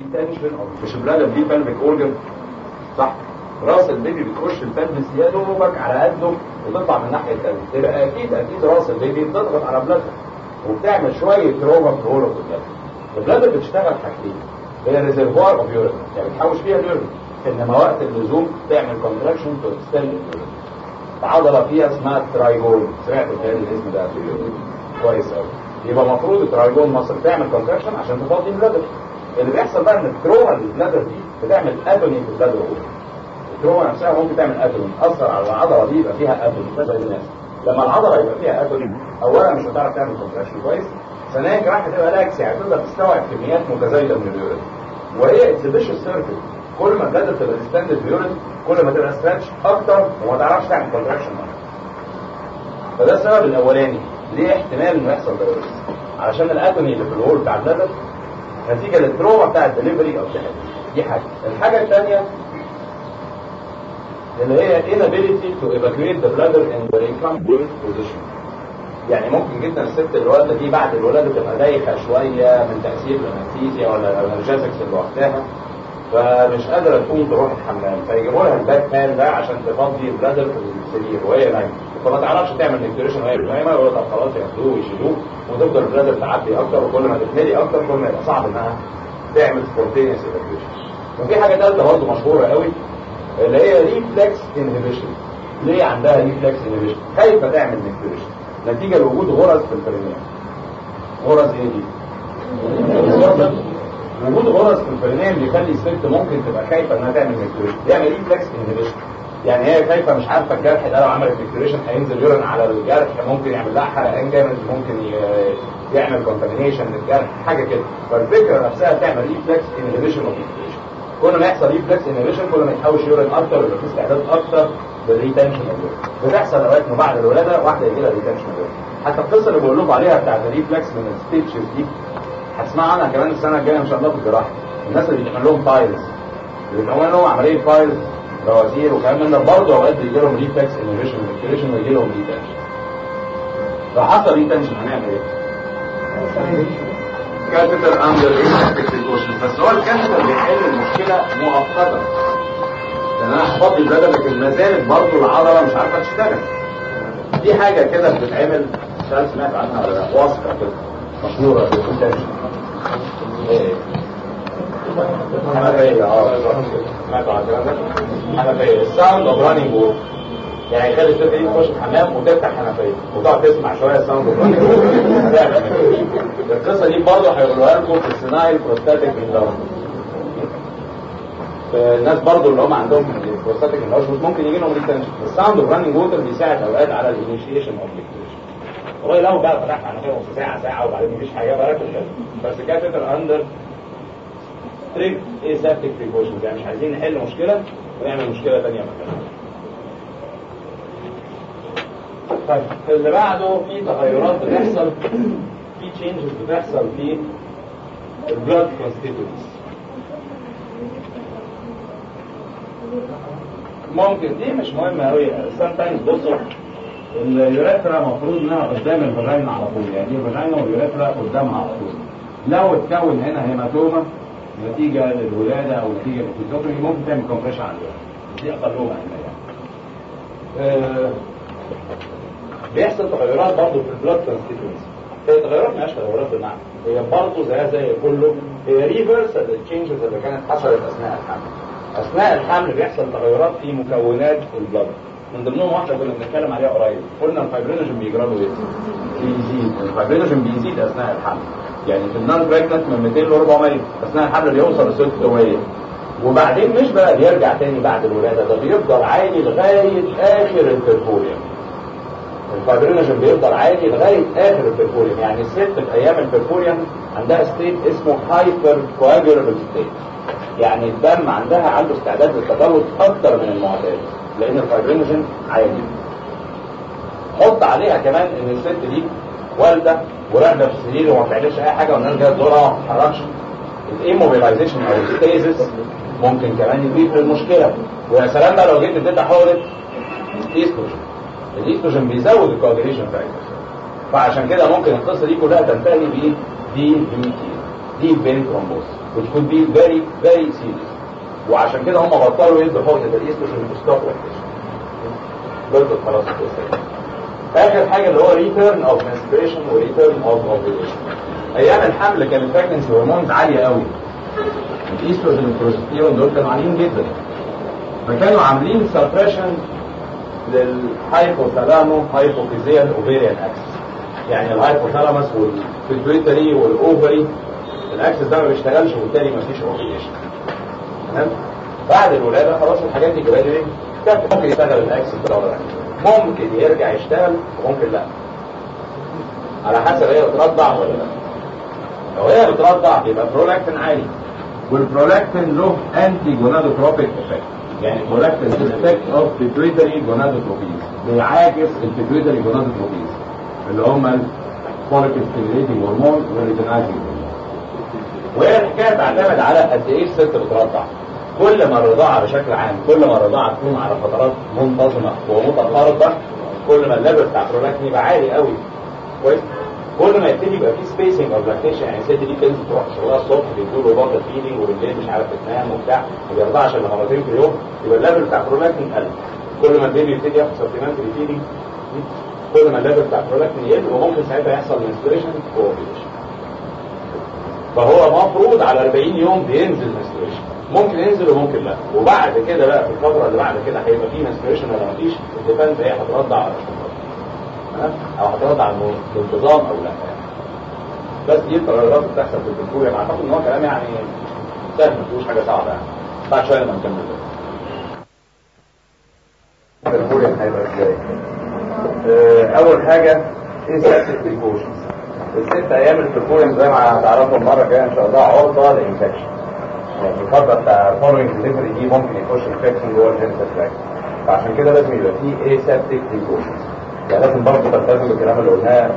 تنشن او مش البلادر دي بلفيك اورجن صح راس البيبي بتخش البلفس يا دوبك على قده وتطلع من الناحيه الثانيه تبقى اكيد اكيد راس البيبي بتضغط على بلادر وبتعمل شويه تروما في الهول اوف البلادر البلادر بتشتغل حاجتين هي ريزرفوار اوف يورين يعني بتحوش فيها اليورين انما وقت اللزوم تعمل كونتراكشن تو اكستند اليورين عضله فيها اسمها ترايجون سمعت بتهيألي الاسم ده في اليورين كويس قوي يبقى المفروض الترايجون مصر تعمل كونتراكشن عشان تفضي البلادر اللي بيحصل بقى ان التروما البلادر دي بتعمل اتوني في البلادر التروما نفسها ممكن تعمل اتوني تاثر على العضله دي يبقى فيها اتوني زي الناس لما العضله يبقى فيها اتوني اولا مش هتعرف تعمل كونتراكشن كويس ثانيا كمان هتبقى لاكس يعني تقدر تستوعب كميات متزايده من اليورين وهي اكسبيشن سيركل كل ما البلادر تبقى ستاندد يورين كل ما تبقى ستريتش اكتر وما تعرفش تعمل كونتراكشن فده السبب الاولاني ليه احتمال انه يحصل دايوريس علشان الاتومي اللي في الهول بتاع البلادر نتيجه للتروما بتاع الدليفري او الشحن دي حاجه الحاجه الثانيه اللي هي inability to evacuate the bladder in the recumbent position يعني ممكن جدا الست الوالده دي بعد الولاده تبقى دايخه شويه من تاثير الانستيزيا ولا الانرجيزكس اللي واخداها فمش قادره تقوم تروح الحمام فيجيبوا لها الباك مان ده عشان تفضي البلادر في السرير وهي نايمه فما تعرفش تعمل نكتوريشن وهي نايمه يقول لك خلاص ياخدوه ويشيلوه وتفضل البلادر تعدي اكتر وكل ما تتملي اكتر كل ما يبقى صعب انها تعمل سبونتينيوس ايفاكيويشن وفي حاجه ثالثه برضه مشهوره قوي اللي هي ريفلكس انهبيشن ليه عندها ريفلكس انهبيشن خايفه تعمل نكتوريشن نتيجه لوجود غرز في البرينيوم غرز ايه دي؟ وجود غرز في البرينيوم بيخلي الست ممكن تبقى خايفه انها تعمل نكتوريشن يعمل ريفلكس انهبيشن يعني هي خايفه مش عارفه الجرح ده لو عملت نكتوريشن هينزل يورين على الجرح ممكن يعمل لها حرقان جامد ممكن يعمل كونتامينيشن للجرح حاجه كده فالفكره نفسها تعمل ريفلكس انهبيشن اوف نكتوريشن كل ما يحصل ريفلكس انهبيشن كل ما يتحوش يورين اكتر ويبقى في استعداد اكتر للريتنشن بتحصل اوقات انه بعد الولاده واحده يجي لها ريتنشن حتى القصه اللي بقول لكم عليها بتاعت الريفلكس من الستيتشز دي هتسمعوا عنها كمان السنه الجايه ان شاء الله في الجراحه الناس اللي بيتعمل لهم فايلز اللي بيتعمل لهم عمليه فايلز بوازير وكلام من ده برضه اوقات بيجي لهم ريفلكس انهبيشن انهبيشن ويجي لهم ريتنشن لو حصل ريتنشن هنعمل ايه؟ كاتيتر اندر اكسبكتيشن بس هو الكاتيتر بيحل المشكله مؤقتا لان انا هفضي البلد لكن ما زالت برضه العضله مش عارفه تشتغل دي حاجه كده بتتعمل مش عارف سمعت عنها ولا لا وصفه كده مشهوره بالكونتنشن حنفيه اه سمعت عن الكلام ده حنفيه الساوند اوف رانينج ووتر يعني يخلي الست دي تخش الحمام وتفتح حنفيه وتقعد تسمع شويه ساوند اوف رانينج ووتر القصه دي برضه هيقولوها لكم في السينايل بروستاتيك اندورمنت الناس برضو اللي هم عندهم بروستاتيك اندورمنت ممكن يجي لهم ريتنشن الساوند اوف رانينج ووتر بيساعد اوقات على الانيشيشن اوف ليكتيشن والله لو بقى فتحت حنفيه نص ساعه ساعه وبعدين مفيش حاجه بقى بس كاتيتر اندر ستريكت اسابتيك بريكوشنز يعني مش عايزين نحل مشكله ونعمل مشكله ثانيه مكانها طيب اللي بعده في تغيرات بتحصل في تشينجز بتحصل في البلاد كونستيتوينتس ممكن دي مش مهمه قوي sometimes بصوا اليوريثرا المفروض انها قدام الفاجينا على طول يعني دي الفاجينا واليوريثرا قدامها على طول لو اتكون هنا هيماتوما نتيجه للولاده او نتيجه للفيزيوتومي ممكن تعمل كومبريشن على اليوريثرا دي اقلهم هنا يعني آه بيحصل تغيرات برضه في البلاد كونستيتوينتس هي تغيرات مالهاش تغيرات بالمعنى هي برضه زيها زي كله هي ريفرس التشينجز اللي كانت حصلت اثناء الحمل اثناء الحمل بيحصل تغيرات في مكونات البلد من ضمنهم واحده كنا بنتكلم عليها قريب قلنا الفايبرينوجين بيجرى له ايه؟ بيزيد الفايبرينوجين بيزيد اثناء الحمل يعني في النون بريجننت من 200 ل 400 اثناء الحمل بيوصل ل 600 وبعدين مش بقى بيرجع تاني بعد الولاده ده بيفضل عالي لغايه اخر البرفوريوم الفايبرينوجين بيفضل عالي لغايه اخر البرفوريوم يعني الست في ايام البرفوريوم عندها ستيت اسمه هايبر كواجولابل ستيت يعني الدم عندها عنده استعداد للتجلط اكتر من المعتاد لان الفايبرينوجين عالي حط عليها كمان ان الست دي والده وراقده في السرير وما بتعملش اي حاجه والناس جايه تزورها وما بتتحركش الايموبيلايزيشن او الستيزس ممكن كمان يضيف للمشكله ويا سلام بقى لو جيت اديتها حقنه ايستروجين الايستروجين بيزود الكواجيليشن فاكتور فعشان كده ممكن القصه دي كلها تنتهي ب دي بي تي دي بين ترومبوس which could be very very serious وعشان كده هم بطلوا يدوا حقنة الايستروجين ستوب لاكتيشن خلاص كده اخر حاجه اللي هو ريتيرن اوف منستريشن وريتيرن اوف اوفيليشن ايام الحمل كان البريجنسي هرمونز عاليه قوي الايستروجين والبروستيرون دول كانوا عاليين جدا فكانوا عاملين سبريشن للهايبوثالامو هايبوفيزيال اوفيريان اكسس يعني الهايبوثالاموس والبيتويتري والاوفري الاكسس ده ما بيشتغلش وبالتالي ما فيش اوفيليشن تمام بعد الولاده خلاص الحاجات دي جرادي ايه ممكن يشتغل الاكسس ده ولا لا ممكن يرجع يشتغل وممكن لا على حسب هي بترضع ولا لا لو هي بترضع يبقى برولاكتين عالي والبرولاكتين له انتي جونادوتروبيك افكت يعني برولاكتين افكت اوف بيتويتري جونادوتروبيز بيعاكس البيتويتري جونادوتروبيز اللي هم الفوليك ستيميليتنج هرمون والريتينايزنج هرمون وهي الحكايه تعتمد على قد ايه الست بترضع كل ما الرضاعة بشكل عام كل ما الرضاعة تكون على فترات منتظمة ومتقاربة كل ما الليفل بتاع البرولاكتين يبقى عالي قوي كويس كل ما يبتدي يبقى في سبيسنج اوف لاكتيشن يعني الست دي بتنزل تروح شغلها الصبح بيدوا له بطل فيدنج وبالليل مش عارف تنام وبتاع ما بيرضعش الا مرتين في اليوم يبقى الليفل بتاع البرولاكتين قل كل ما البيبي يبتدي ياخد سبلمنتري فيدنج كل ما الليفل بتاع البرولاكتين يقل وممكن ساعتها يحصل منستريشن واوفيليشن فهو مفروض على 40 يوم بينزل منستريشن ممكن ينزل وممكن لا وبعد كده بقى في الفترة اللي بعد كده هيبقى في منستريشن ولا مفيش الديبند هي هترضع ولا مش هترضع او هترضع بانتظام او لا بس دي القرارات اللي بتحصل في الدكتور يعني اعتقد ان هو كلام يعني سهل ما فيهوش حاجه صعبه يعني بعد شويه لما نكمل ده الدكتور هيبقى ازاي؟ اول حاجه ايه سياسه بريكوشنز الست ايام البريكوشنز زي ما هتعرفوا المره الجايه ان شاء الله عرضه للانفكشن يعني الفترة بتاع فولوينج ديليفري دي ممكن يخش انفكشن جوه الجنتال تراكت فعشان كده لازم يبقى فيه ايه سيبتيك بريكوشنز يعني لازم برضه تلتزم بالكلام اللي قلناه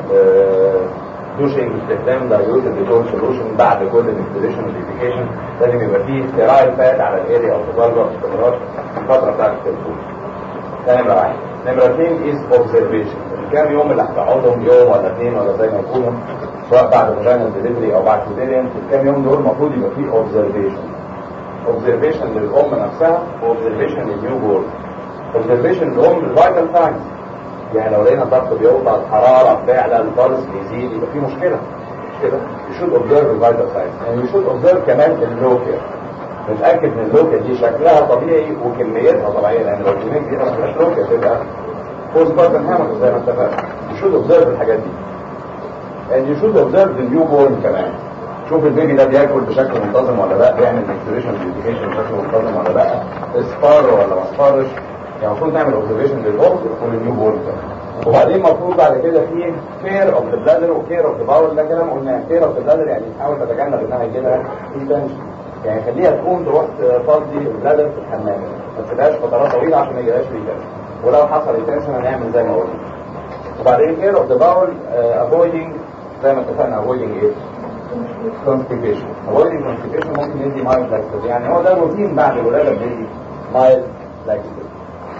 دوشنج استخدام دايلوتد ديتول سولوشن بعد كل الانستليشن والديفيكيشن لازم يبقى فيه ستيرايل فات على الاريا او تبلغ باستمرار في الفترة بتاعت التلفون ده نمرة واحد نمرة اثنين از اوبزرفيشن الكام يوم اللي هتقعدهم يوم ولا اثنين ولا زي ما يكونوا سواء بعد فاجينال ديليفري او بعد سيزيريان في الكام يوم دول المفروض يبقى فيه اوبزرفيشن اوبزرفيشن للام نفسها واوبزرفيشن للنيو بورن اوبزرفيشن للام الفايتال ساينز يعني لو لقينا الضغط بيوطى الحراره بتعلى البلس بيزيد يبقى في مشكله مش كده يو شود اوبزرف الفايتال ساينز يعني يو شود اوبزرف كمان اللوكيا نتاكد ان اللوكيا دي شكلها طبيعي وكميتها طبيعيه لان لو الكميه دي ما فيهاش لوكيا تبقى بوست بارتن هامر زي ما اتفقنا يو شود اوبزرف الحاجات دي and you should observe the newborn كمان شوف البيبي ده بياكل بشكل منتظم ولا لا بيعمل نيوتريشن ديوتيكيشن بشكل منتظم ولا لا اصفار ولا ما اصفرش يعني المفروض نعمل اوبزرفيشن للام وللنيو بورن كمان وبعدين المفروض بعد كده في كير اوف ذا بلادر وكير اوف ذا باول ده كلام قلناه كير اوف ذا بلادر يعني تحاول تتجنب انها يجي لها ريتنشن يعني خليها تقوم تروح تفضي البلادر في الحمام ما تسيبهاش فترات طويله عشان ما يجيلهاش ريتنشن ولو حصل ريتنشن هنعمل زي ما قلنا وبعدين كير اوف ذا باول افويدنج زي ما اتفقنا avoiding ايه؟ constipation avoiding constipation ممكن يدي mild laxative يعني هو ده روتين بعد الولادة بيدي mild laxative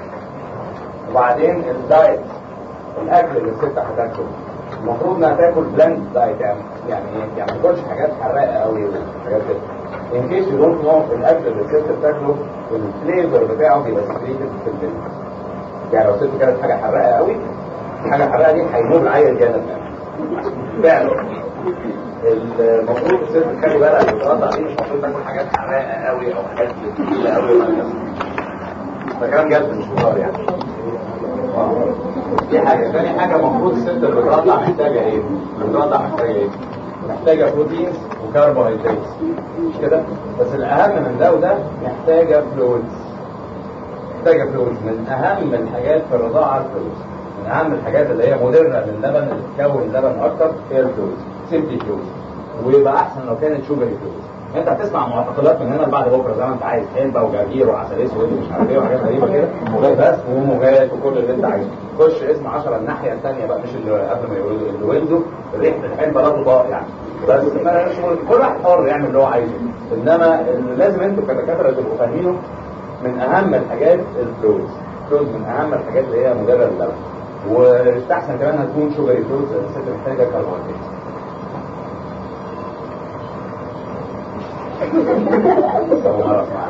وبعدين الدايت الاكل اللي الست هتاكله المفروض انها تاكل بلاند دايت يعني يعني ايه؟ يعني ما تاكلش حاجات حراقه قوي وحاجات كده ان كيس يو دونت نو الاكل اللي الست بتاكله الفليفر بتاعه بيبقى سكريتد في الجلد يعني لو الست كانت حاجه حراقه قوي الحاجه الحراقه دي هيموت العيل جامد فعلا المفروض الست تخلي بالها ان الرضع دي مش المفروض تاكل حاجات حراقه قوي او حاجات تقيله قوي ده كلام جد مش هزار يعني دي حاجه ثاني حاجه المفروض الست اللي بترضع محتاجه ايه؟ اللي بترضع محتاجه ايه؟ محتاجه بروتينز وكربوهيدرات مش كده؟ بس الاهم من ده وده محتاجه فلويدز محتاجه فلويدز من اهم الحاجات في الرضاعه الفلويدز من اهم الحاجات اللي هي مدرة للبن اللي تكون لبن اكتر هي الفلويدز سيمبلي فلويدز ويبقى احسن لو كانت شوجري فلويدز انت هتسمع معتقدات من هنا لبعد بكره زي ما انت عايز حلبه وجرجير وعسل اسود ومش عارف ايه وحاجات غريبه كده بس وموجات وكل اللي انت عايزه خش اسم 10 الناحيه الثانيه بقى مش اللي قبل ما يولدوا اللي ولدوا ريحه الحلبه لا تطاق يعني بس ما كل واحد حر يعمل اللي هو عايزه انما اللي لازم انتوا كدكاتره تبقوا فاهمينه من اهم الحاجات الفلويدز الفلويدز من اهم الحاجات اللي هي مدرة للبن ويستحسن كمان هتكون شوجري فلويدز الست محتاجه كربوهيدرات أول مرة أسمع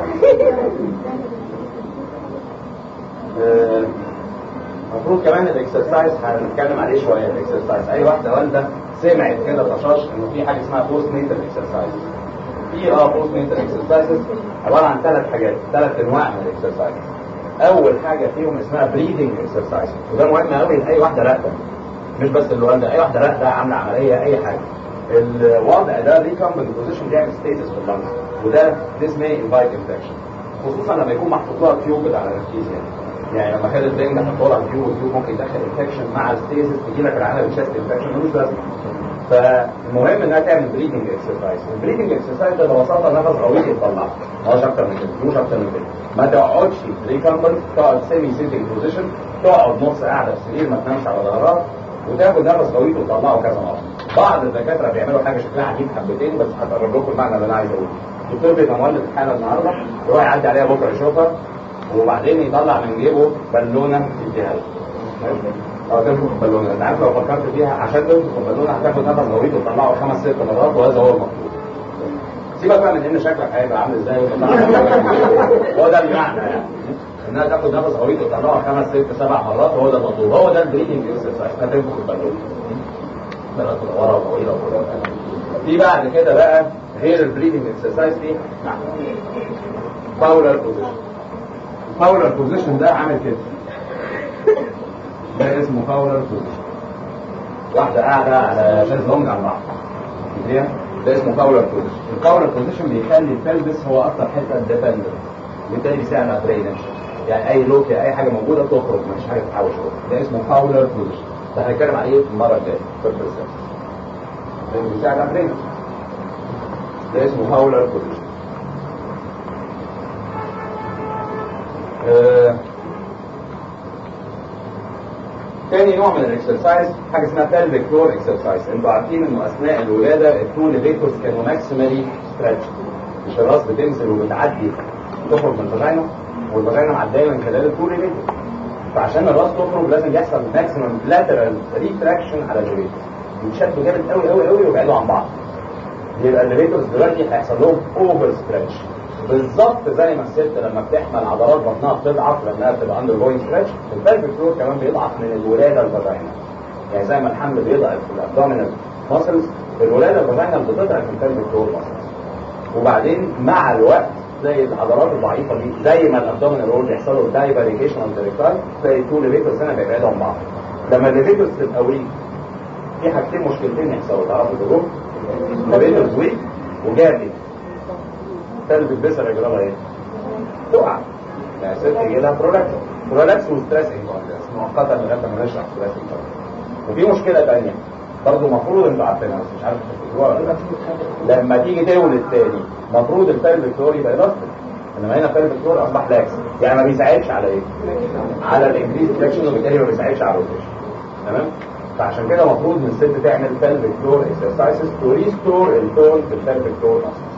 المفروض كمان الاكسرسايز هنتكلم عليه شويه الاكسرسايز اي واحده والده سمعت كده طشاش انه في حاجه اسمها بوست نيتال اكسرسايز في اه بوست نيتال اكسرسايز عباره عن ثلاث حاجات ثلاث انواع من الاكسرسايز اول حاجه فيهم اسمها بريدنج اكسرسايز وده مهم قوي لاي واحده راقده مش بس الوالده اي واحده راقده عامله عمليه اي حاجه الوضع ده ريكامبنج بوزيشن بيعمل ستيتس في اللنج وده this may invite infection خصوصا لما يكون محطوط لها تيوب على الركيز يعني يعني لما كانت البنج هتحط لها تيوب والتيوب ممكن يدخل انفكشن مع الستيزس تجي لك العمل تشست انفكشن ملوش لازمه فالمهم انها تعمل بريدنج اكسرسايز البريدنج اكسرسايز ده ببساطه نفس غويط يطلع مش اكتر من كده مش اكتر من كده ما تقعدش ريكامبل تقعد سيمي سيتنج بوزيشن تقعد نص قاعده في السرير ما تنامش على ظهرها وتاخد نفس غويط وتطلعه كذا مره بعض الدكاتره بيعملوا حاجه شكلها عجيب حبتين بس هقرب لكم المعنى اللي انا عايز اقوله الدكتور بيبقى مولد الحاله النهارده يروح يعدي عليها بكره يشوفها وبعدين يطلع من جيبه بالونه يديها له اه تنفخ بالونه انت عارف لو فكرت فيها عشان تنفخ البالونه هتاخد نفس غويط وتطلعه خمس ست مرات وهذا هو المطلوب سيبك بقى من ان شكلك هيبقى عامل ازاي هو ده المعنى يعني انها تاخد نفس غويط وتطلعه خمس ست سبع مرات وهو ده المطلوب هو ده البريدنج اكسرسايز هتنفخ البالونه بلد ورا وطويله في بعد كده بقى غير البريدنج اكسرسايز دي باولر بوزيشن باولر بوزيشن ده عامل كده ده اسمه باولر بوزيشن واحدة قاعدة على شезлونج على البحر كده ده اسمه باولر بوزيشن الباولر بوزيشن بيخلي البلبس هو اكتر حتة ديبندنت وبالتالي بيساعد على الدرينج يعني اي لوكي اي حاجة موجودة تخرج مفيش حاجة تتحوش ده اسمه باولر بوزيشن ده هنتكلم عليه المرة الجاية في البرسنت ده بيساعد على الدرينج ده اسمه باولر بوزيشن آه. تاني نوع من الاكسرسايز حاجه اسمها pelvic floor اكسرسايز انتوا عارفين انه اثناء الولاده التو ليفيتورز كانوا ماكسيمالي ستريتش مش الراس بتنزل وبتعدي تخرج من الفاجينا والفاجينا معديه من خلال التو ليفيتورز فعشان الراس تخرج لازم يحصل ماكسيمم لاترال ريتراكشن على الليفيتورز يتشدوا جامد قوي قوي قوي ويبعدوا عن بعض يبقى الليفيتورز دلوقتي هيحصل لهم اوفر ستريتش بالظبط زي ما الست لما بتحمل عضلات بطنها بتضعف لانها بتبقى اندر جوينج ستريتش البلفيك فلور كمان بيضعف من الولاده الفاجينا يعني زي ما الحمل بيضعف في الابدومينال ماسلز الولاده الفاجينا بتضعف في البلفيك فلور ماسلز وبعدين مع الوقت تلاقي العضلات الضعيفه دي زي ما الابدومينال رول بيحصل له دايفريكيشن اوف ذا تلاقي التو ليفيتورز هنا بيبعدوا عن بعض لما الليفيتورز تبقى ويك في حاجتين مشكلتين يحصلوا تعرفوا تقولوا الليفيتورز ويك وجابي تلبس بسر يجرى ايه؟ تقع يعني ست يجي لها برولكس برولكس وستريس انكونتنس مؤقتا لغايه ما نشرح ستريس انكونتنس وفي مشكله ثانيه برضه المفروض انتوا عارفينها بس مش عارف تفتكروها ولا لا لما تيجي تولد تاني المفروض البلفيك فلور يبقى الاستيك انما هنا البلفيك فلور اصبح لاكس يعني ما بيساعدش على ايه؟ على الانكريز فليكشن وبالتالي ما بيساعدش على الروتيشن تمام؟ فعشان كده المفروض من الست تعمل pelvic floor exercises to restore التون في البلفيك فلور muscles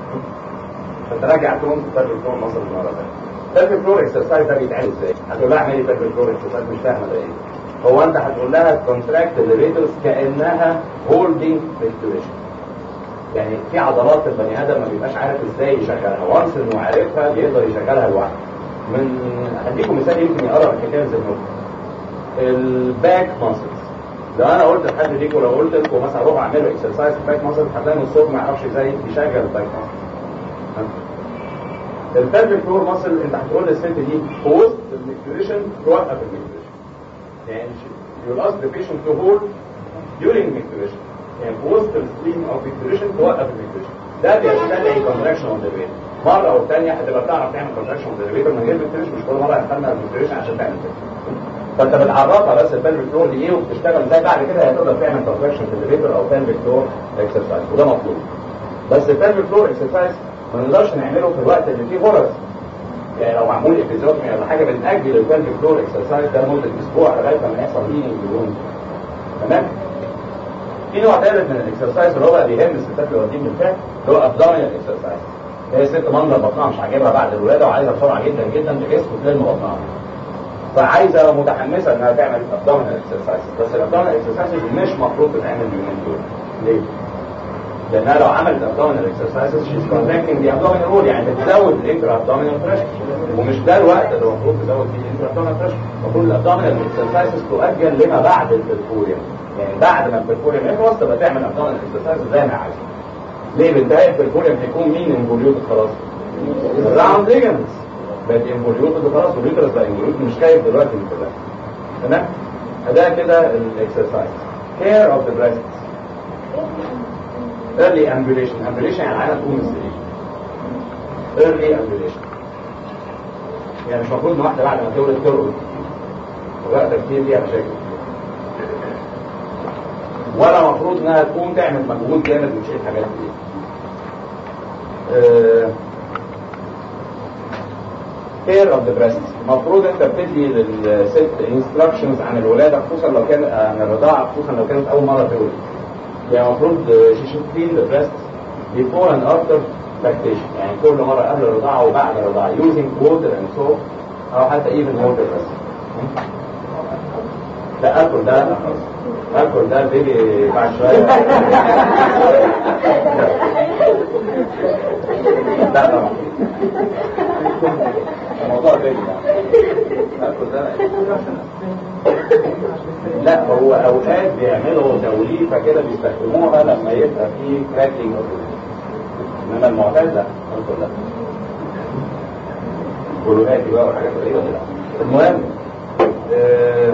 فتراجع تون pelvic floor muscles مرة ثانية pelvic floor exercise ده بيتعمل ازاي؟ هتقول لها اعملي pelvic floor exercise مش فاهمة ده ايه؟ هو انت هتقول لها contract elevators كأنها holding respiration يعني في عضلات البني ادم ما بيبقاش عارف ازاي يشغلها وانس انه عارفها بيقدر يشغلها لوحده من هديكم مثال يمكن يقرب الحكايه زي ما الباك ماسلز لو انا قلت لحد فيكم لو قلت لكم مثلا روحوا اعملوا اكسرسايز في الباك ماسلز هتلاقي الصوت ما يعرفش ازاي يشغل الباك ماسلز البلفيك فلور ماسل انت هتقول للست دي في وسط الميكتوريشن توقف الميكتوريشن يعني you ask the patient to hold during micturition يعني في وسط الستريم او ميكتوريشن توقف الميكتوريشن ده بيستدعي كونتراكشن اوف ذا بيت مره او ثانيه هتبقى بتعرف تعمل كونتراكشن اوف ذا بيت من غير ميكتوريشن مش كل مره هتستنى الميكتوريشن عشان تعمل كده فانت بتعرفها بس البلفيك فلور دي ايه وبتشتغل ازاي بعد كده هي تقدر تعمل كونتراكشن في الليفيتر او بلفيك فلور اكسرسايز وده مطلوب بس البلفيك فلور اكسرسايز ما نقدرش نعمله في الوقت اللي فيه غرز يعني لو معمول ابيزوتمي ولا حاجه بنأجل البلفيك فلور اكسرسايز ده لمده اسبوع لغايه ما يحصل هيلينج بالون تمام في نوع ثالث من الاكسرسايز اللي هو بقى بيهم الستات اللي واخدين بالفعل اللي هو ابدومينال اكسرسايز هي ست منظر بطنها مش عاجبها بعد الولاده وعايزه بسرعه جدا جدا تجس وتلم بطنها فعايزه متحمسه انها تعمل ابدومينال اكسرسايز بس الابدومينال اكسرسايز مش مفروض تتعمل اليومين دول ليه؟ لانها لو عملت ابدومينال اكسرسايزز شيز كونتراكتنج دي ابدومينال رول يعني بتزود الانترا ابدومينال بريشر ومش ده الوقت اللي المفروض تزود فيه الانترا ابدومينال بريشر المفروض الابدومينال اكسرسايزز تؤجل لما بعد البرفوريوم يعني بعد ما البرفوريوم يخلص تبقى تعمل ابدومينال اكسرسايزز زي ما عايز ليه بنتهي البرفوريوم هيكون مين انفوليوتد خلاص الراوند ليجمنتس بقت انفوليوتد خلاص واليوترس بقى انفوليوتد مش خايف دلوقتي من كده تمام ده كده الاكسرسايز care of the breasts early ambulation ambulation يعني عينة تقوم السرير early ambulation يعني مش المفروض ان واحدة بعد ما تولد ترقد وقت كتير ليها مشاكل ولا المفروض انها تقوم تعمل مجهود جامد وتشيل حاجات كتير آه، care of the breasts المفروض انت بتدي للست instructions عن الولاده خصوصا لو كان عن الرضاعه خصوصا لو كانت اول مره تولد يعني المفروض she should clean the breasts before and after lactation يعني كل مره قبل الرضاعه وبعد الرضاعه using water and soap او حتى even water بس لا الكل ده لا خلاص الكل ده البيبي بعد شويه لا طبعا الموضوع بيبي يعني الكل ده لا هو اوقات بيعملوا توليفه كده بيستخدموها لما يبقى في كراكلينج انما المعتاد لا الكل لا بلوهاتي بقى وحاجات غريبه كده المهم آه،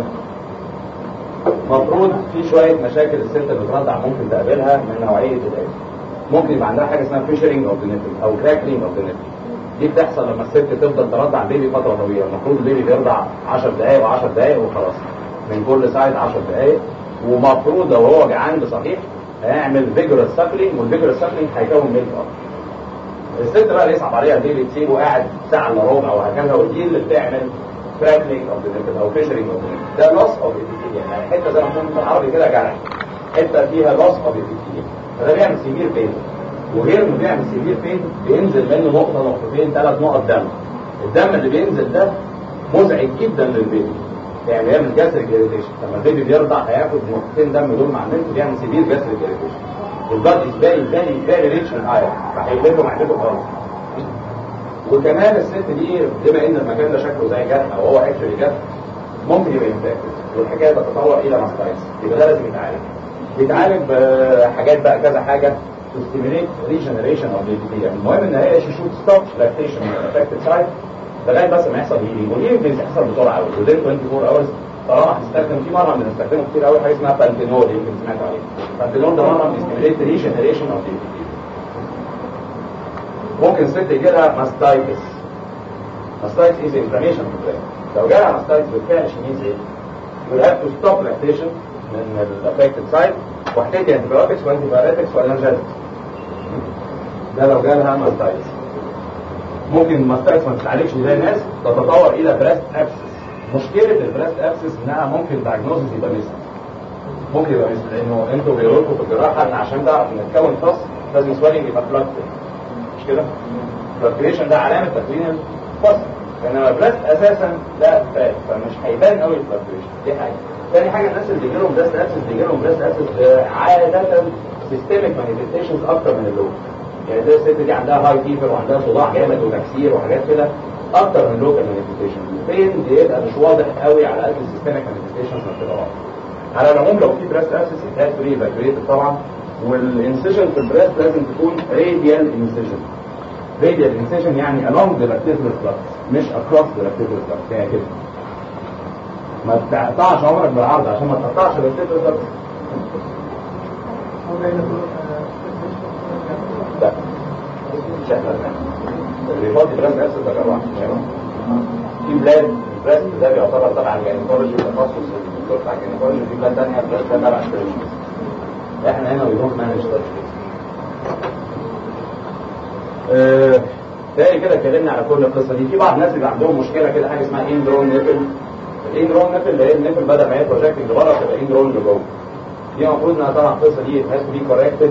مفروض في شويه مشاكل الست اللي بترضع ممكن تقابلها من نوعيه الآتي ممكن يبقى عندها حاجه اسمها فيشرنج اوف ذا نيبل او كراكلينج اوف ذا نيبل دي بتحصل لما الست تفضل ترضع البيبي فتره طويله المفروض البيبي بيرضع 10 دقائق و10 دقائق وخلاص من كل سايد 10 دقائق ومفروض لو هو جعان بصحيح هيعمل فيجورال ساكلينج والفيجورال ساكلينج هيكون ميلك اكتر الست بقى اللي يصعب عليها البيبي تسيبه قاعد ساعه الا ربع وهكذا ودي اللي بتعمل كراكلينج اوف ذا نيبل او فيشرنج اوف ذا ده لوس اوف يعني حته زي ما قلنا بالعربي كده جرح حته فيها لوس اوف فده بيعمل سيفير بين وغير انه بيعمل سيفير بين بينزل منه نقطه نقطتين ثلاث نقط دم الدم اللي بينزل ده مزعج جدا للبيبي يعني بيعمل جاستريك اريتيشن لما البيبي بيرضع هياخد نقطتين دم دول مع النت بيعمل سيفير جاستريك اريتيشن البلد از فيري فيري فيري ريتش ان ايرون فهيقلبه معدته خالص وكمان الست دي بما ان المكان ده شكله زي جرح او هو اكشولي جرح ممكن يبقى انفكتد والحكايه تتطور الى ماستايتس يبقى ده لازم يتعالج بيتعالج بحاجات بقى كذا حاجه to stimulate regeneration of the epithelium المهم ان هي she should stop lactation in affected site لغايه بس ما يحصل healing والهيلينج بيحصل بسرعه قوي within 24 hours طالما هنستخدم في مره بنستخدمه كتير قوي حاجه اسمها بانتينول يمكن سمعت عليه بانتينول ده مره بيستيميليت regeneration of the epithelium ممكن ست يجي لها ماستايتس ماستايتس is inflammation في البرين لو جالها ماستايتس بالفعل she needs ايه؟ you have to stop lactation من الافكتد سايت واحتاج انتبيوتكس وانتيبيوتكس وانرجيتكس ده لو جالها ماستايتس ممكن الماستايتس ما تتعالجش زي الناس تتطور الى بريست ابسس مشكله البريست ابسس انها ممكن دايجنوزس يبقى ميس ممكن يبقى ميس لانه انتوا بيقولوا لكم في الجراحه ان عشان تعرف ان تكون فص لازم سوالينج يبقى فلاكت مش كده؟ فالكريشن ده علامه تكوين الفص انما البريست اساسا ده فات فمش هيبان قوي الفلكتويشن دي حاجه تاني حاجه الناس اللي بيجي لهم بريست ابسس بيجي لهم بريست ابسس عاده سيستميك مانيفستيشنز اكتر من اللوكال يعني زي الست دي عندها هاي فيفر وعندها صداع جامد وتكسير وحاجات كده اكتر من لوكال مانيفستيشن فين بيبقى مش واضح قوي على قد السيستميك مانيفستيشنز ما بتبقى واضحه على العموم لو في بريست ابسس يتهاد فري ايفاكويتد طبعا والانسيجن في البريست لازم تكون راديال انسيجن radial incision يعني along the lacteal flux مش across the lacteal flux يعني كده ما تقطعش عمرك بالعرض عشان ما تقطعش lacteal flux لا شكرا اللي فاضي بريست اسس ده جراح في بلاد البريست ده بيعتبر تبع الجينيكولوجي تخصص الدكتور بتاع الجينيكولوجي في بلاد ثانيه البريست ده تبع السيرجري احنا هنا بنروح مانج آه تاني كده اتكلمنا على كل القصه دي في بعض الناس اللي عندهم مشكله كده حاجه اسمها اندرون نيبل الاندرون نيبل اللي هي النيبل بدل ما هي بروجكتنج لبره تبقى اندرون لجوه دي المفروض انها طبعا القصه دي هاز تو بي كوركتد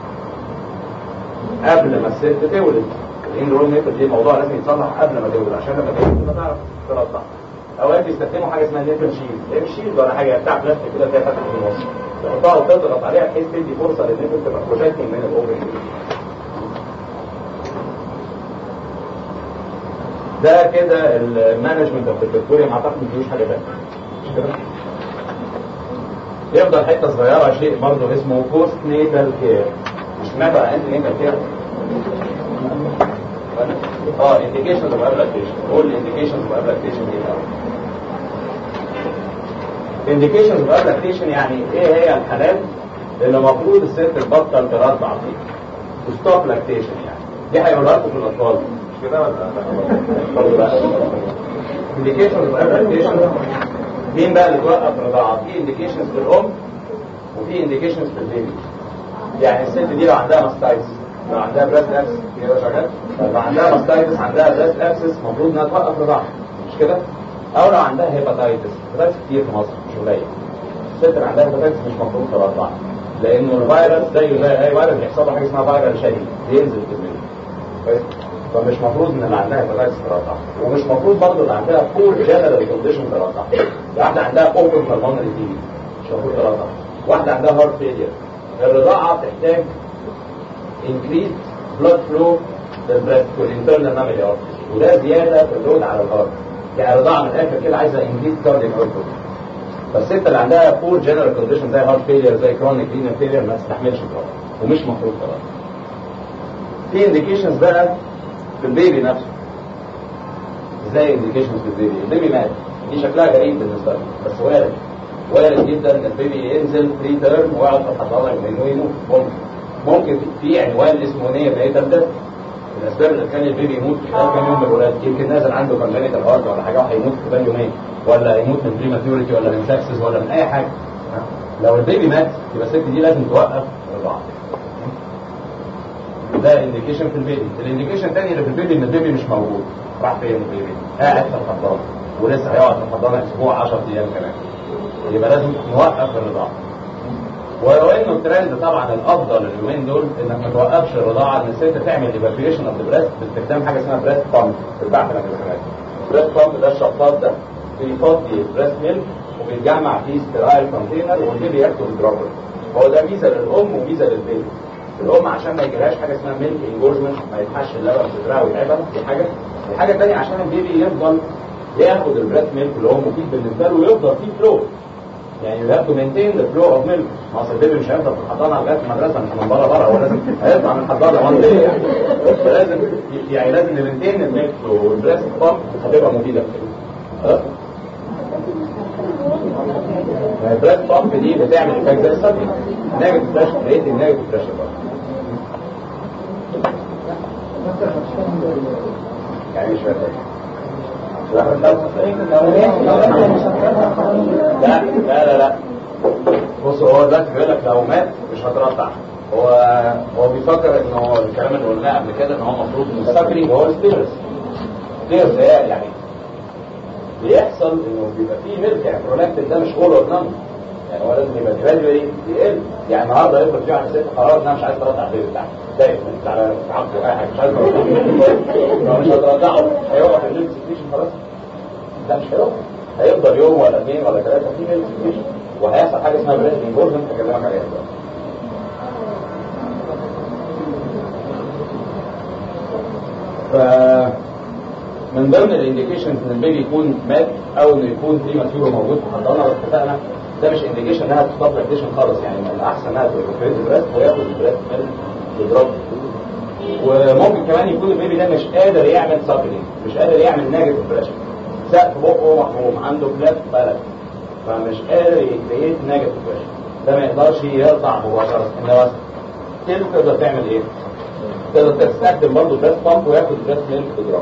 قبل ما الست تولد الاندرون نيبل دي موضوع لازم يتصلح قبل ما تولد عشان لما تولد تبقى تعرف ترضع اوقات بيستخدموا حاجه اسمها نيفل شيلد نيفل شيلد ولا حاجه بتاع بلاستيك كده فيها فتحه في النص تحطها وتضغط عليها بحيث تدي فرصه للنيفل تبقى بروجكتنج من الاوبن ده كده المانجمنت اوف الفيكتوريا اعتقد ما فيهوش حاجه ثانيه مش كده؟ يفضل حته صغيره شيء برضه اسمه بوست نيتال كير مش سمعت عن انت نيتال كير؟ اه indications of ablatation all indications of ablatation دي الأول. indications of ablatation يعني ايه هي الحالات اللي المفروض الست تبطل ترضع فيها وستوب لاكتيشن يعني دي هيقولها لكم في الاطفال مش كده ولا برضه لا indications of ablatation مين بقى اللي توقف رضاعة في indications في الام وفي indications في البيبي يعني الست دي لو عندها ماستايتس لو عندها بريست ابسس كده شغال لو عندها ماستايتس عندها بريست ابسس المفروض انها توقف رضاعة مش كده او لو عندها هيباتايتس هيباتايتس كتير في مصر مش قليل الست اللي عندها هيباتايتس مش المفروض ترضع لانه الفيروس زيه زي اي فيروس بيحصل له حاجه اسمها فيروس شديد بينزل في الميل كويس فمش مفروض ان اللي عندها هيباتايتس ترضع ومش مفروض برضه اللي عندها فول جنرال كونديشن ترضع واحده عندها اوبن بالمونري تي مش المفروض ترضع واحده عندها هارت فيلير الرضاعه بتحتاج increased blood flow للبريست والانترنال مامري arteries وده زياده في اللود على الهارت يعني الرضاعه من الاخر كده عايزه increased cardiac output فالست اللي عندها فول جنرال كونديشن زي هارت فيلير زي كرونيك رينال فيلير ما تستحملش الرضاعه ومش مفروض ترضع في انديكيشنز بقى في البيبي نفسه ازاي انديكيشنز في البيبي البيبي مات دي شكلها غريب بالنسبه لنا بس وارد وارد جدا ان البيبي ينزل فري تيرم ويقعد في الحضانه يومين ويموت ممكن ممكن في عنوان اسمه نيه نيتال ديث الاسباب اللي كان البيبي يموت في خلال كام يوم من الولاده يمكن نازل عنده كونجنيتال هارت ولا حاجه وهيموت في خلال يومين ولا يموت من بريماتيوريتي ولا من سكسس ولا من اي حاجه لو البيبي مات يبقى الست دي لازم توقف الرضاعه ده انديكيشن في البيبي الانديكيشن الثاني اللي في البيبي ان البيبي مش موجود راح فين البيبي قاعد في الحضانه ولسه هيقعد في الحضانه اسبوع 10 ايام كمان يبقى لازم نوقف الرضاعه ولو انه الترند طبعا الافضل اليومين دول انك ما توقفش الرضاعه ان الست تعمل ايفاكيويشن اوف ذا بريست باستخدام حاجه اسمها بريست بامب بتتباع في الامريكانات البريست بامب ده الشفاط ده بيفضي البريست ميلك وبيتجمع فيه سترايل كونتينر والبيبي ياخده بالدروبر هو ده ميزه للام وميزه للبيبي الام عشان ما يجيلهاش حاجه اسمها ميلك انجورجمنت ما يتحش اللبن في صدرها ويتعبها دي حاجه الحاجه الثانيه عشان البيبي يفضل ياخد البريست ميلك اللي هو مفيد بالنسبه له ويفضل فيه فلو يعني you have to maintain the flow of milk ما اصل البيبي مش هيفضل في الحضانه لغايه المدرسه مش من بره بره هو لازم هيطلع من الحضانه وان day يعني فلازم يعني لازم نمنتين الميلك فلو والبريست بامب هتبقى مفيده خلاص البريست بامب دي بتعمل افكت زي السبلي نيجاتيف بريشر ريت نيجاتيف بريشر يعني مش فاهم لا لا لا لا بص هو دلوقتي بيقول لك لو مات مش هترضع هو هو بيفكر ان هو الكلام اللي قلناه قبل كده ان هو المفروض مستقري وهو ستيرس ستيرس يعني بيحصل انه بيبقى فيه ملك يعني برولاكتين ده مش اول اور نان يعني هو لازم يبقى جراديولي يقل يعني النهارده يفرض فيه على ست قرار انها مش عايز ترضع البيبي بتاعها دايما انت على عبده اي حاجه مش عايز ترضع لو مش هترضعه هيقف الميلك سكريشن خلاص لا مش هيقف هيفضل يوم ولا اثنين ولا ثلاثه في ميلك سكريشن وهيحصل حاجه اسمها بريست انجورجن هكلمك عليها دلوقتي ف من ضمن الانديكيشن ان البيبي يكون مات او انه يكون في ماتيور موجود في الحضانه اتفقنا ده مش انديكيشن انها تستوب لاكتيشن خالص يعني من الاحسن انها تبقى البريست وياخد البريست من يضرب وممكن كمان يكون البيبي ده مش قادر يعمل سابلينج مش قادر يعمل نيجاتيف بريشر سقف بقه محروم عنده فلات بلد فمش قادر يكريت نيجاتيف بريشر ده ما يقدرش يرضع مباشره انما ستيل تقدر تعمل ايه؟ تقدر تستخدم برضه بريست بامب وياخد بريست ميلك تضرب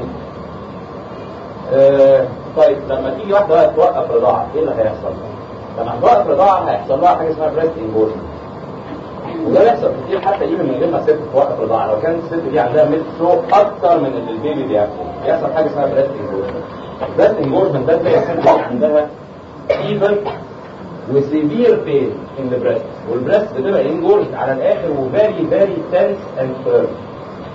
آه طيب لما تيجي واحده بقى توقف رضاعه ايه اللي هيحصل؟ لما توقف رضاعه هيحصل لها حاجه اسمها بريست انجورجن وده بيحصل كتير حتى ايفن من غير ما الست توقف رضاعه لو كانت الست دي عندها ميلك فلو اكتر من اللي البيبي بياكله بيحصل حاجه اسمها بريست انجورجن بريست انجورجن ده تلاقي الست دي عندها ايفن وسيفير بين ان ذا بريست والبريست بتبقى انجورجد على الاخر وفيري فيري تنس اند فيرم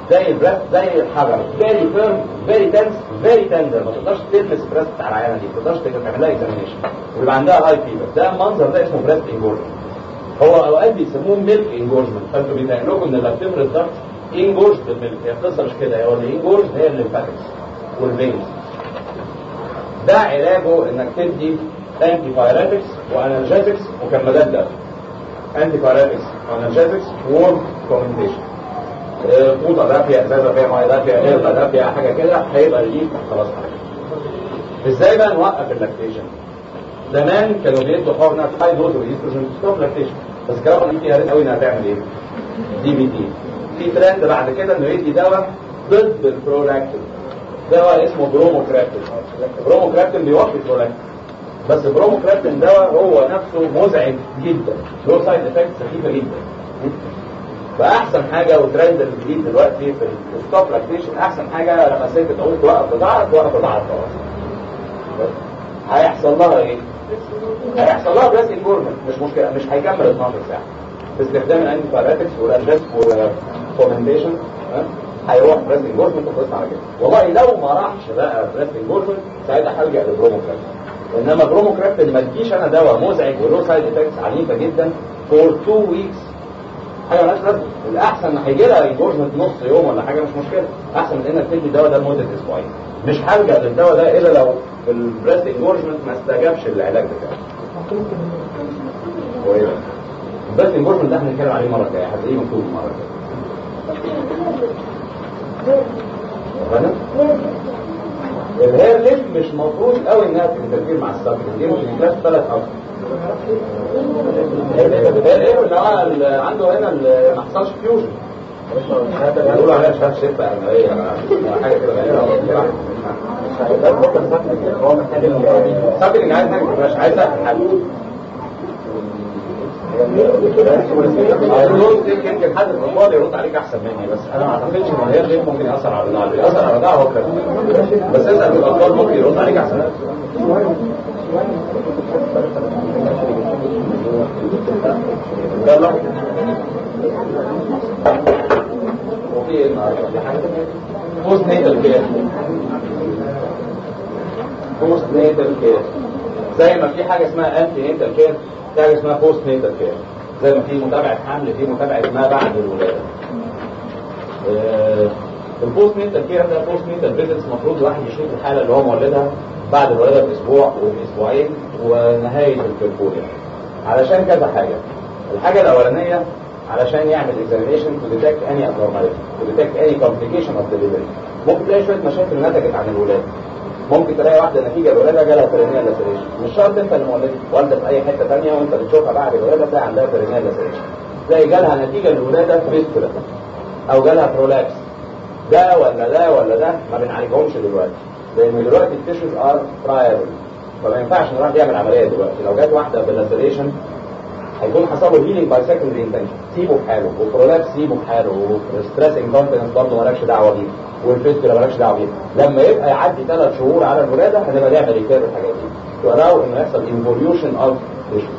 زي البريست زي الحجر فيري فيرم فيري تنس فيري تندر ما تقدرش تلمس البريست بتاع العيانه دي ما تقدرش تعمل لها اكزامينشن ويبقى عندها هاي فيبر ده المنظر ده اسمه بريست انجورجمنت هو اوقات بيسموه ميلك انجورجمنت فانتوا بيتهيأ لكم ان اللي بتفرز الضغط انجورج بالميلك هي القصه مش كده هو اللي انجورج هي الليمفاتكس والفينز ده علاجه انك تدي انتي بايريتكس وانالجيتكس وكمادات دم انتي بايريتكس وانالجيتكس وورم كومنتيشن فوطه دافيه ازازه فيها ميه دافيه قرده دافيه حاجه كده هيبقى ريليف خلاص ازاي بقى نوقف اللاكتيشن زمان كانوا بيدوا حقنه هاي دوز ايستروجين ستوب لاكتيشن بس الكلام دي فيها ريت قوي انها تعمل ايه؟ دي بي تي في ترند بعد كده انه يدي دواء ضد البرولاكتين دواء اسمه بروموكراتين بروموكراتين بيوقف البرولاكتين بس بروموكراتين دواء هو نفسه مزعج جدا له سايد افكتس خفيفه جدا فاحسن حاجه وترند الجديد دلوقتي في الستوب لاكتيشن احسن حاجه لما الست تقول توقف بضاعه توقف بضاعه خلاص هيحصل لها ايه؟ هيحصل لها بلاس انجورمنت مش مشكله مش هيكمل 12 ساعه باستخدام الانتي باراتكس والانجست والفورمنتيشن هيروح بريس انجورمنت وخلصنا على كده والله لو ما راحش بقى بريس انجورمنت ساعتها هلجا للبروموكرات انما بروموكرات ما تجيش انا دواء مزعج وله سايد افكتس عنيفه جدا فور 2 ويكس حاجه مالهاش لازمه الاحسن هيجي لها انجورمنت نص يوم ولا حاجه مش مشكله احسن من انك تدي الدواء ده لمده اسبوعين مش هلجا للدواء ده الا لو البريست انجورجمنت ما استجابش للعلاج بتاعه هو ايه البريست انجورجمنت ده هنتكلم عليه مره جايه هتلاقيه مكتوب مره جايه الهير ليف مش مفروض قوي انها تنتفير مع السبب دي ممكن كلاس ثلاث اكتر الهير ليف اللي هو اللي عنده هنا اللي ما حصلش فيوجن بيقولوا عليها مش عارف شفه انويه حاجه كده سابلنج عايز حاجه مش عايز حل الدوز يمكن حد من الاطفال يرد عليك احسن مني بس انا ما اعتقدش ان هي ليه ممكن ياثر على الرضاعه اللي ياثر على الرضاعه هو كده بس اسال الاطفال ممكن يرد عليك احسن يلا وفي ايه النهارده في حاجه بوست نيتال كير بوست نيتال كير زي ما في حاجه اسمها انتي نيتال كير في حاجه اسمها بوست نيتال كير زي ما في متابعه حمل في متابعه ما بعد الولاده آه البوست نيتال كير ده بوست نيتال فيزيتس المفروض الواحد يشوف الحاله اللي هو مولدها بعد الولاده باسبوع وباسبوعين ونهايه البركوريا علشان كذا حاجه الحاجه الاولانيه علشان يعمل examination to detect any abnormality to detect any complication of delivery ممكن تلاقي شويه مشاكل نتجت عن الولاده ممكن تلاقي واحده نتيجه الولاده جالها برينيال لاسريشن مش شرط انت اللي مولده والده في اي حته ثانيه وانت بتشوفها بعد الولاده تلاقي عندها برينيال لاسريشن تلاقي جالها نتيجه للولاده فيستولا او جالها برولابس ده ولا ده ولا ده ما بنعالجهمش دلوقتي لان دلوقتي التيشوز ار فرايبل فما ينفعش نروح نعمل عمليه دلوقتي لو جت واحده باللاسريشن هيكون حصل له هيلينج باي سكندري انتنشن سيبه في حاله وبرولابس سيبه في حاله وستريس انكونفدنس برضه مالكش دعوه بيه والفيستولا مالكش دعوه بيه لما يبقى يعدي ثلاث شهور على الولاده هنبقى نعمل ريكير الحاجات دي تقراوا انه يحصل انفوليوشن اوف تيشوز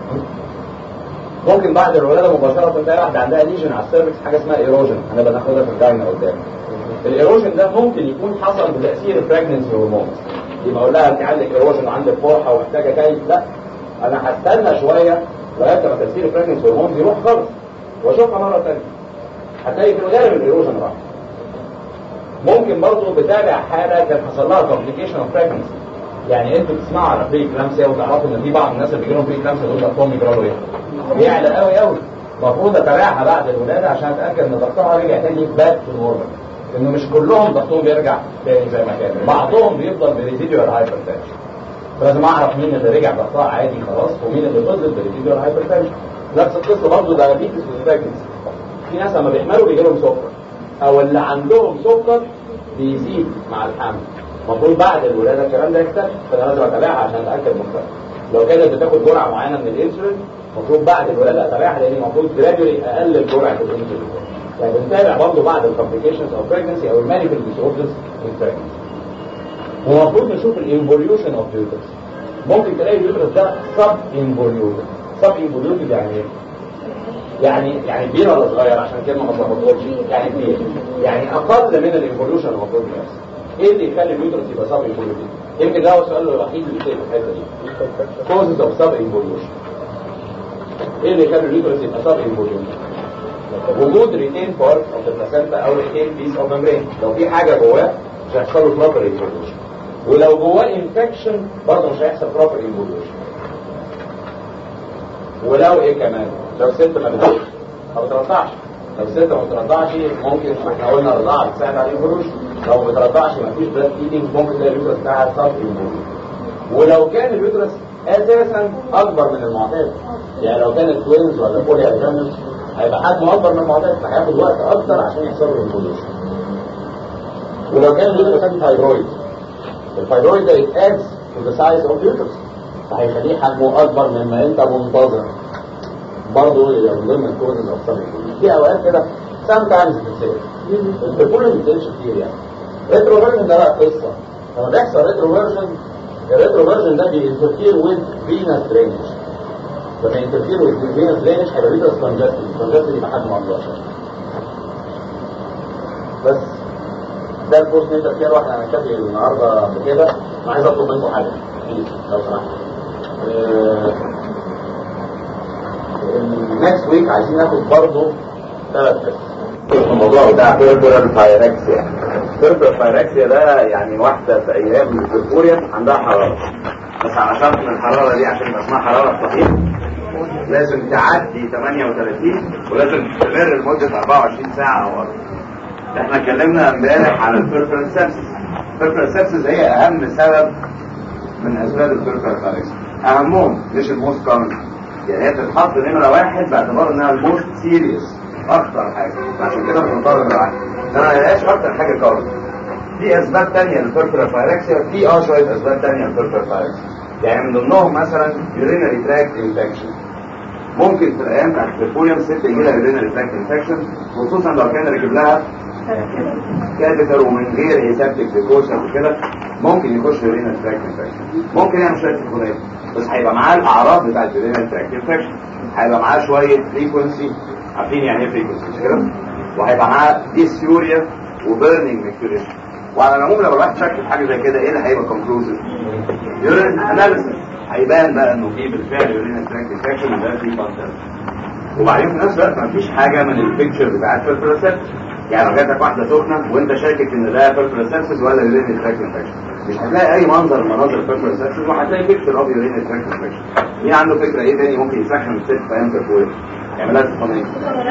ممكن بعد الولاده مباشره تلاقي واحده عندها ليجن على السيرفكس حاجه اسمها ايروجن هنبقى ناخدها في الجاينا قدام الايروجن ده ممكن يكون حصل بتاثير البريجنسي هرمونز يبقى اقول لها انت عندك ايروجن وعندك فرحه ومحتاجه كيف لا انا هستنى شويه لغايه لما تاثير البريجنسي هرمونز يروح خالص واشوفها مره ثانيه هتلاقي في الغالب الايروجن راح ممكن برضه بتابع حاله كان حصل لها كومبليكيشن اوف بريجنسي يعني انتوا تسمعوا على بري كلامسيا وتعرفوا ان في بعض الناس اللي بيجيلهم بري كلامسيا دول اطفال يجرالوا ايه؟ بيعلى قوي قوي المفروض اتابعها بعد الولاده عشان اتاكد ان ضغطها رجع تاني باك تو نورمال انه مش كلهم ضغطهم بيرجع تاني زي ما كان بعضهم بيفضل بريزيديوال هايبرتنشن فلازم اعرف مين اللي رجع ضغطها عادي خلاص ومين اللي فضل بريزيديوال هايبرتنشن نفس القصه برضه دايابيتس وسباكتس في ناس لما بيحملوا بيجي لهم سكر او اللي عندهم سكر بيزيد مع الحمل المفروض بعد الولاده الكلام ده يختلف فانا لازم اتابعها عشان اتاكد من كده لو كانت بتاخد جرعه معينه من الانسولين المفروض بعد الولاده اتابعها لان المفروض جرادولي اقلل جرعه الانسولين يعني بنتابع برضه بعد الكومبليكيشنز اوف بريجنسي او الميديكال ديسوردرز ان بريجنسي ومفروض نشوف الانفوليوشن اوف يوترس ممكن تلاقي اليوترس ده سب انفوليوتد سب انفوليوتد يعني ايه؟ يعني يعني كبير ولا صغير عشان كلمه ما تلخبطوش يعني كبير يعني اقل من الانفوليوشن المفروض يحصل ايه اللي يخلي اليوترس يبقى سب انفوليوشن يمكن ده هو السؤال الوحيد اللي في الحته دي كوزز اوف سب انفوليوشن ايه اللي يخلي اليوترس يبقى سب انفوليوشن وجود ريتين بارت اوف ذا بلاسنتا او ريتين بيس اوف ممبرين لو في حاجه جواه مش هيحصل له بروبر انفوليوشن ولو جواه انفكشن برضه مش هيحصل بروبر انفوليوشن ولو ايه كمان لو الست ما بتقولش ما بترضعش لو الست ما بترضعش ممكن احنا قلنا الرضاعه بتساعد على الانفولوشن لو ما بترضعش ما فيش بريست فيدنج ممكن تلاقي اليوترس بتاعها صاب انفولوشن ولو كان اليوترس اساسا اكبر من المعتاد يعني لو كانت توينز ولا بولي ادرينال هيبقى حجمه اكبر من المعتاد فهياخد وقت اكتر عشان يحصل له انفولوشن ولو كان اليوترس عنده فايبرويد الفايبرويد ده يتادز to the size of uterus فهيخليه حجمه اكبر مما انت منتظر برضه من ضمن الكوزز اوف سب في اوقات كده sometimes بتصير الكل ما بتصيرش كتير يعني ريتروفيرجن ده بقى قصه لما بيحصل ريتروفيرجن الريتروفيرجن ده بينترفير ويز فينس درينج لما ينترفير ويز فينس درينج هيبقى فيترس كونجستد كونجستد يبقى حجمه اكبر بس ده البوست نقدر فيها واحنا هنكتفي النهارده بكده انا عايز اطلب منكم حاجه لو سمحت next week عايزين ناخد برضه ثلاث قصص الموضوع بتاع بيربرال بايركسيا بيربرال بايركسيا ده يعني واحدة في أيام الفيكتوريا عندها حرارة بس على شرط من الحرارة دي عشان يبقى اسمها حرارة صحيحة لازم تعدي 38 ولازم تستمر لمدة 24 ساعة أو أكتر احنا اتكلمنا امبارح على البيربرال سيبسس البيربرال سيبسس هي أهم سبب من أسباب البيربرال بايركسيا أهمهم مش الموست كومن يعني هي تتحط نمرة واحد باعتبار انها الموست سيريس اخطر حاجة عشان كده بنضطر نراعي ده ما هياش اكتر حاجة كارد في اسباب تانية للبيربرال بايركسيا في اه شوية اسباب تانية للبيربرال بايركسيا يعني من ضمنهم مثلا urinary tract infection ممكن في الايام بتاعت البوليوم ست يجي لها urinary tract infection خصوصا لو كان راكب لها كاتيتر ومن غير اسابتك بريكوشن وكده ممكن يخش urinary tract infection ممكن يعمل شوية سخونات بس هيبقى معاه الاعراض بتاعت urinary tract infection هيبقى معاه شوية frequency عارفين يعني ايه frequency مش كده وهيبقى معاه dysuria وبيرنينج ميكتوريشن وعلى العموم لو الواحد شك في حاجه زي كده ايه اللي هيبقى كونكلوزيف يورين اناليسيس هيبان بقى انه في بالفعل يورين تراك انفكشن وده في كونتر وبعدين في نفس الوقت مفيش حاجه من البيكتشر بتاعت البروسيس يعني لو جاتك واحده سخنه وانت شاكك ان ده بيربروسيس ولا يورين تراك انفكشن مش هتلاقي اي منظر من مناظر البيربروسيس وهتلاقي بيكتشر اوف يورين تراك انفكشن مين عنده فكره ايه تاني ممكن يسخن الست في ايام تكوين يعملها سخونيه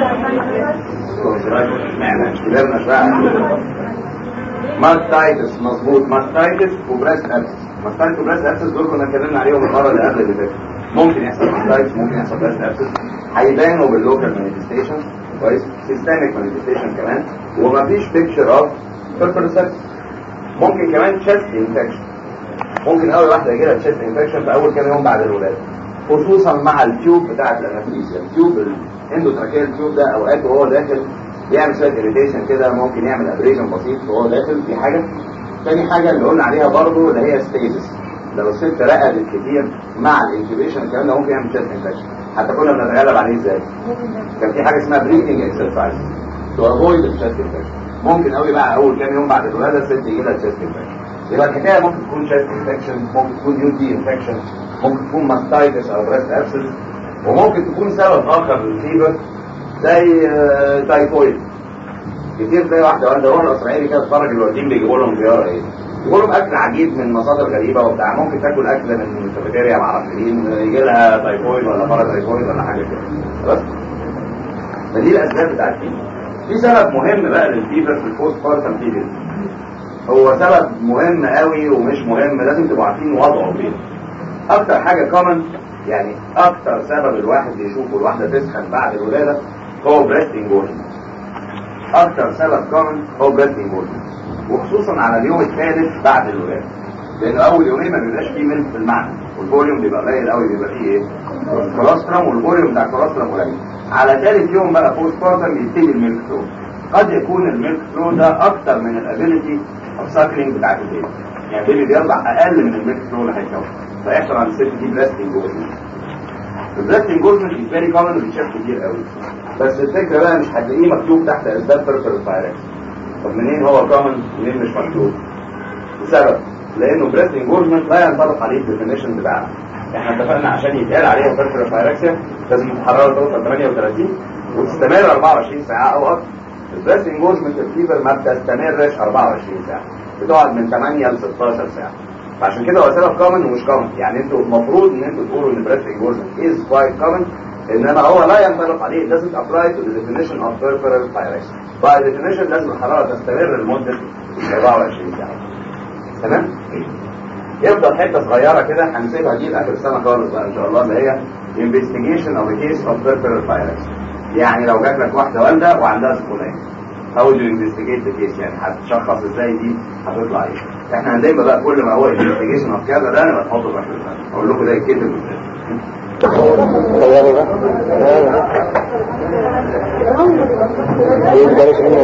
معنى كبرنا شويه ماستايتس مظبوط ماستايتس وبريست ابسس ماستايتس وبريست ابسس دول كنا اتكلمنا عليهم المره اللي قبل اللي فاتت ممكن يحصل ماستايتس ممكن يحصل بريست ابسس هيبانوا باللوكال مانيفستيشن كويس سيستميك مانيفستيشن كمان ومفيش بيكتشر اوف بيربرسبس ممكن كمان تشست انفكشن ممكن اول واحده يجي لها تشست انفكشن في اول كام يوم بعد الولاده خصوصا مع التيوب بتاعت الانستيزيا التيوب الاندوتراكيال تيوب ده اوقات وهو داخل يعمل شويه اريتيشن كده ممكن يعمل ابريشن بسيط وهو داخل في حاجه تاني حاجه اللي قلنا عليها برضه اللي هي ستيزس لو الست رقدت كتير مع الانكيبيشن الكلام ده ممكن يعمل تشست انفكشن حتى كنا بنتغلب عليه ازاي كان في حاجه اسمها بريثنج اكسرسايز تو افويد التشست انفكشن ممكن قوي بقى اول كام يوم بعد الولاده الست يجي لها تشست انفكشن يبقى الحكايه ممكن تكون تشست انفكشن ممكن تكون يو تي انفكشن ممكن تكون ماستايتس او بريست ابسس وممكن تكون سبب اخر للفيبر زي تايفويد كتير زي واحده واحده روح الاسرائيلي كده تتفرج الوالدين بيجيبوا لهم زياره ايه يجيبوا لهم اكل عجيب من مصادر غريبه وبتاع ممكن تاكل اكل من الكافيتيريا ما اعرفش مين يجي لها تايفويد ولا بارا تايفويد ولا حاجه كده بس فدي الاسباب بتاعت الفيبر في سبب مهم بقى للفيبر في البوست بارتم فيبر هو سبب مهم قوي ومش مهم لازم تبقوا عارفين وضعه فين اكتر حاجه كومن يعني اكتر سبب الواحد يشوفه الواحده تسخن بعد الولاده هو بريست انجورجمنت اكتر سبب كومن هو بريست انجورجمنت وخصوصا على اليوم الثالث بعد الولاده لان اول يومين ما بيبقاش فيه ملك في المعنى والفوليوم بيبقى قليل قوي بيبقى فيه ايه كولوسترم والفوليوم بتاع الكولوسترم قليل على ثالث يوم بقى بوست بارتم بيبتدي الميلك فلو قد يكون الميلك فلو ده اكتر من الابيليتي اوف ساكلينج بتاعت البيبي يعني البيبي بيرضع اقل من الميلك فلو اللي هيكون فيحصل عند الست دي بريست انجورجمنت البريست انجورجمنت از فيري كومن وبيتشاف كتير قوي بس الفكره بقى مش هتلاقيه مكتوب تحت اسباب بيرفكت فايركس طب منين هو كومن منين مش مكتوب لسبب لانه بريست انجورجمنت لا ينطبق عليه الديفينيشن بتاعنا احنا اتفقنا عشان يتقال عليه بيرفكت فايركسيا لازم الحراره توصل 38 وتستمر 24 ساعه او اكتر البريست انجورجمنت الفيبر ما بتستمرش 24 ساعه بتقعد من 8 ل 16 ساعه فعشان كده هو سبب كومن ومش كومن يعني انتوا المفروض ان انتوا تقولوا ان بريست انجورجمنت از كوايت كومن انما هو لا ينطبق عليه it doesn't apply to the definition of peripheral pyrexia by definition لازم الحراره تستمر لمده 24 ساعه تمام يفضل حته صغيره كده هنسيبها دي لاخر السنه خالص بقى ان شاء الله اللي هي investigation of a case of peripheral pyrexia يعني لو جات لك واحده والده وعندها سكولين how do you investigate the case يعني هتشخص ازاي دي هتطلع ايه احنا هنلاقي بقى كل ما هو investigation of كذا ده نبقى نحطه في اخر السنه اقول لكم ده يتكتب تغيري بقى بلاش منه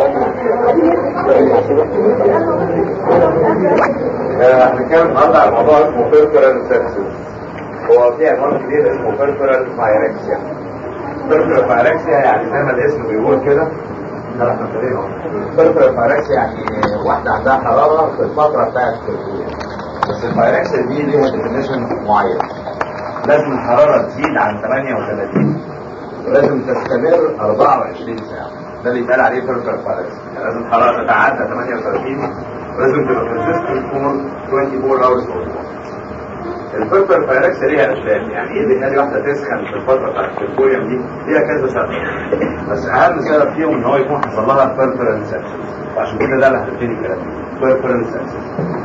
آه، هنتكلم النهارده على موضوع اسمه peripheral sepsis هو في عنوان جديد اسمه peripheral pyrexia peripheral pyrexia يعني زي ما الاسم بيقول كده لا احنا ابتدينا اهو. peripheral pyrexia يعني واحدة عندها حرارة في الفترة بتاعت التربية بس البايركسيا دي ليها definition معين لازم الحرارة تزيد عن 38 ولازم تستمر 24 ساعة ده اللي يتقال عليه peripheral pyrexia يعني لازم الحرارة تتعدى 38 ولازم تبقى consistent for 24 hours or more الفلتر فايركس ليها اشكال يعني ايه اللي يخلي واحده تسخن في الفتره بتاعت البويم دي ليها كذا سبب بس اهم سبب فيهم ان هو يكون حصل لها فلتر سبسس وعشان كده ده اللي هنبتدي الكلام فلتر سبسس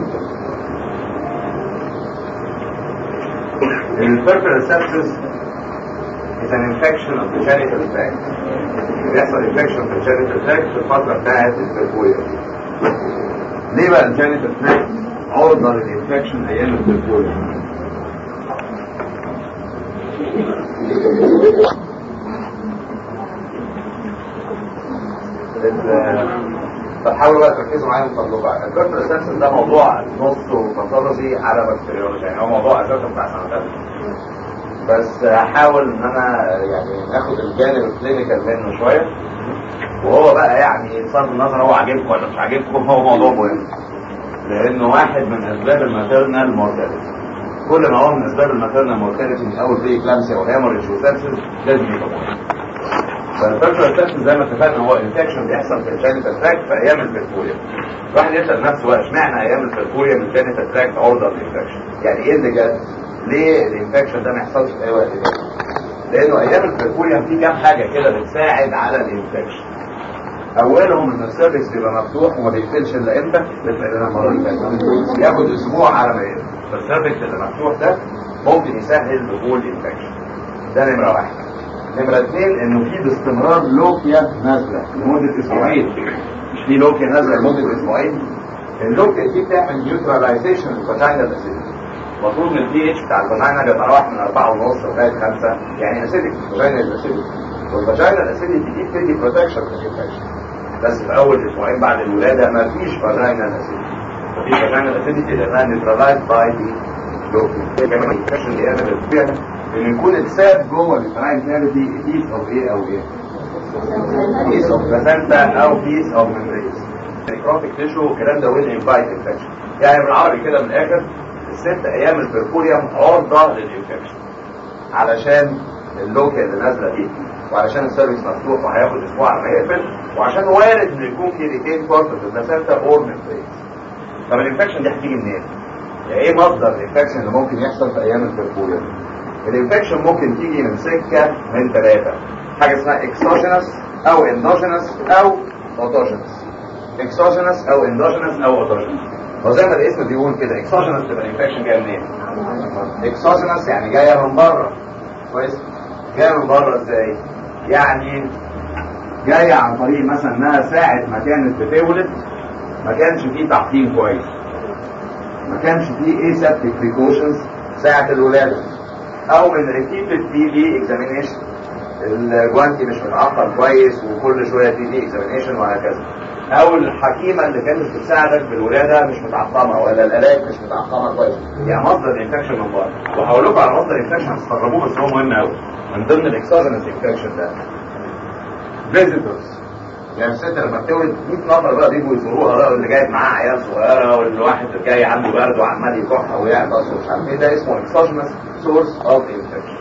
الفلتر سبسس is an infection of the genital tract بيحصل infection في الجينيتال tract في الفتره بتاعت البويم ليه بقى الجينيتال tract عرضة للإنفكشن أيام البويم فحاولوا بقى تركزوا معايا وتطلعوا بقى الكارتر اساسن ده موضوع نصه باثولوجي على بكتيريولوجي يعني هو موضوع اساسا بتاع سنه ثالثه بس هحاول ان انا يعني اخد الجانب الكلينيكال منه شويه وهو بقى يعني بصرف النظر هو عاجبكم ولا مش عاجبكم هو موضوع مهم لانه واحد من اسباب الماتيرنال مورتاليتي كل ما هو من اسباب الماتيرنال مورتاليتي من اول في كلامسيا وهيموريج وسبسس لازم يبقى مهم فالفكرة السبسس زي ما اتفقنا هو انفكشن بيحصل في الجينيتال تراكت في ايام البركوريا الواحد يسال نفسه بقى اشمعنى ايام البركوريا من الجينيتال تراكت عرضه للانفكشن يعني ايه اللي جد ليه الانفكشن ده ما يحصلش في اي وقت تاني لانه ايام البركوريا في كام حاجه كده بتساعد على الانفكشن اولهم ان السيرفكس بيبقى مفتوح وما بيقفلش الا امتى لسه لنا المره اللي فاتت ياخد اسبوع على ما يقفل فالسيرفكس اللي مفتوح ده ممكن يسهل دخول الانفكشن ده نمره واحد نمره اثنين انه في باستمرار لوكيا نازله لمده اسبوعين مش في لوكيا نازله لمده اسبوعين اللوكيا دي بتعمل نيوتراليزيشن للفاجينال اسيديتي المفروض ان البي اتش بتاع الفاجينا بيتراوح من 4.5 لغايه 5 يعني اسيدك فاجينال اسيديتي والفاجينال اسيديتي دي بتدي بروتكشن في الانفكشن بس في اول اسبوعين بعد الولاده ما فيش فاجينال اسيديتي مفيش فاجينال اسيديتي لانها نيوتراليزد باي دي لوكيا كمان الانفكشن اللي يعمل الفيها ان يكون اتساب جوه الفراين كافيتي بيس اوف ايه او ايه بيس اوف بلاسنتا او بيس اوف ميمبريز نيكروتيك تيشو والكلام ده ويل انفايت انفكشن يعني بالعربي كده من الاخر الست ايام البركوريوم عرضه للانفكشن علشان اللوكيا اللي نازله دي وعلشان السيرفيس مفتوح وهياخد اسبوع على ما يقفل وعشان وارد ان يكون في ريتين بارت في البلاسنتا اور ميمبريز طب الانفكشن دي هتيجي منين؟ يعني ايه مصدر الانفكشن اللي ممكن يحصل في ايام البركوريوم؟ الانفكشن ممكن تيجي من سكه من ثلاثه حاجه اسمها اكسوجينس او اندوجينس او اوتوجينس اكسوجينس او اندوجينس او اوتوجينس هو زي ما الاسم بيقول كده اكسوجينس تبقى الانفكشن جايه منين؟ اكسوجينس يعني جايه من بره كويس؟ جايه من بره ازاي؟ يعني جايه عن طريق مثلا انها ساعه ما كانت بتولد ما كانش فيه تعقيم كويس ما كانش فيه ايه سبتك بريكوشنز ساعه الولاده او من ريبيتد تي بي اكزامينيشن الجوانتي مش متعقم كويس وكل شويه تي بي اكزامينيشن وهكذا او الحكيمه اللي كانت بتساعدك بالولاده مش متعقمه ولا الالات مش متعقمه كويس يعني مصدر الانفكشن من بره وهقول لكم على مصدر الانفكشن هتستغربوه بس هو مهم قوي من ضمن الاكسوجينس انفكشن ده فيزيتورز يعني الست لما بتولد 100 نفر بقى بيجوا يزوروها بقى واللي جايب معاه عيال صغيره واللي واحد جاي عنده برد وعمال يكح ويعطس ومش عارف ايه ده اسمه اكسوجينس سورس اوف انفكشن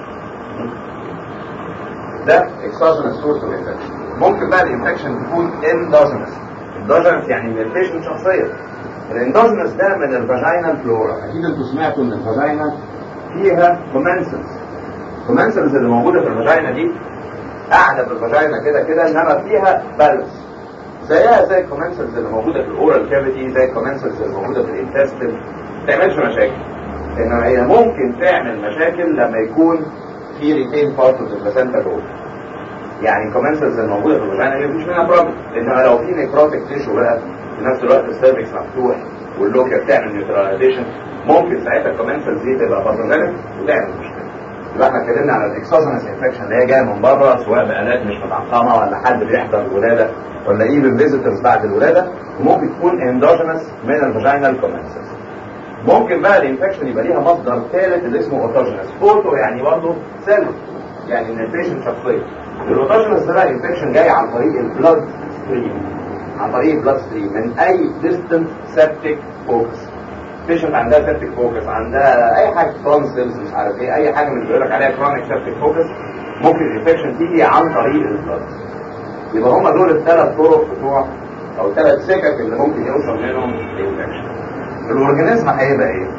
ده اكسوجينس سورس اوف انفكشن ممكن بقى الانفكشن تكون اندوجينس اندوجينس يعني من البيشنت شخصيا الاندوجينس ده من الفاجينال فلورا اكيد انتوا سمعتوا ان الفاجينا فيها كومنسلز الكومنسلز اللي موجوده في الفاجينا دي قاعده في الفاجينا كده كده انما فيها بالانس زيها زي الكومنسلز اللي موجوده في الاورال كافيتي زي الكومنسلز اللي موجوده في الانتستين ما تعملش مشاكل انما هي ممكن تعمل مشاكل لما يكون في ريتين بارت اوف البلاسنتا جوه يعني الكومنسلز الموجوده في الفاجينا دي مفيش منها بروبلم انما لو في نيكروتيك تيشو بقى في نفس الوقت السيرفكس مفتوح واللوكيا بتعمل نيوتراليزيشن ممكن ساعتها الكومنسلز دي تبقى باثوجينيك وتعمل مشكله يبقى احنا اتكلمنا على الاكسوجينس انفكشن اللي هي جايه من بره سواء بآلات مش متعقمه ولا حد بيحضر الولاده ولا ايفن فيزيتورز بعد الولاده وممكن تكون اندوجينس من الفاجينال كومنسلز ممكن بقى الانفكشن يبقى ليها مصدر ثالث اللي اسمه اوتوجينس اوتو يعني برضه سيل يعني من البيشنت شخصيا الاوتوجينس ده بقى انفكشن جاي عن طريق البلاد ستريم عن طريق البلاد ستريم من اي ديستنت سيبتيك فوكس بيشنت عندها سيبتيك فوكس عندها اي حاجه تونسلز مش عارف ايه اي حاجه من اللي بيقول لك عليها كرونيك سيبتيك فوكس ممكن الانفكشن تيجي عن طريق البلاد يبقى هم دول الثلاث طرق بتوع او ثلاث سكك اللي ممكن يوصل منهم الانفكشن الاورجانيزم هيبقى ايه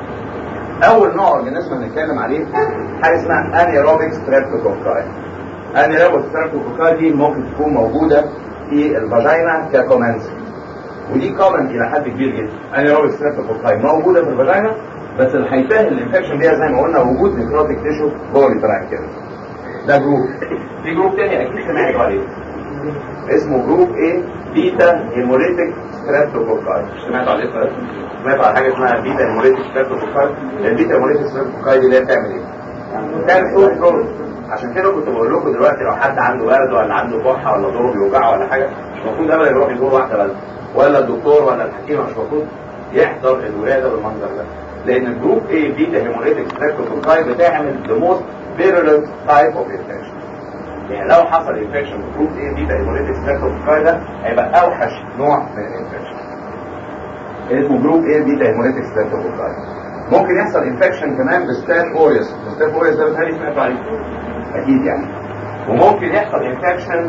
اول نوع اورجانيزم هنتكلم عليه حاجه اسمها انيروبيك ستريبتوكوكاي انيروبيك ستريبتوكوكاي دي ممكن تكون موجوده في الفاجينا ككومنسل ودي كومن الى حد كبير جدا انيروبيك ستريبتوكوكاي موجوده في الفاجينا بس اللي هيسهل الانفكشن بيها زي ما قلنا وجود نيكروتيك تيشو جوه الفراغ كده ده جروب في جروب تاني اكيد سمعتوا عليه اسمه جروب ايه بيتا هيموليتيك ستريبتوكوكاي سمعتوا على الاسم ده سمعتوا على حاجه اسمها بيتا هيموليتيك ستريبتوكوكاي البيتا هيموليتيك ستريبتوكوكاي دي اللي هي بتعمل ايه بتعمل صوت كرونيك عشان كده كنت بقول لكم دلوقتي لو حد عنده برد ولا عنده كحه ولا ضرب بيوجعه ولا حاجه مش المفروض ابدا يروح يزور واحده بس ولا الدكتور ولا الحكيمه مش المفروض يحضر الولاده بالمنظر ده لان الجروب ايه بيتا هيموليتيك ستريبتوكوكاي بتعمل the most virulent type of infection يعني لو حصل انفكشن في جروب ايه بيتا هيموليتيك ستريبتوكوكاي ده هيبقى اوحش نوع من الانفكشن اسمه جروب ايه بيتا هيموليتيك ستريبتوكوكاي ممكن يحصل انفكشن كمان بستاف اوريوس بستاف اوريوس ده بتهيألي سمعتوا عليه اكيد يعني وممكن يحصل انفكشن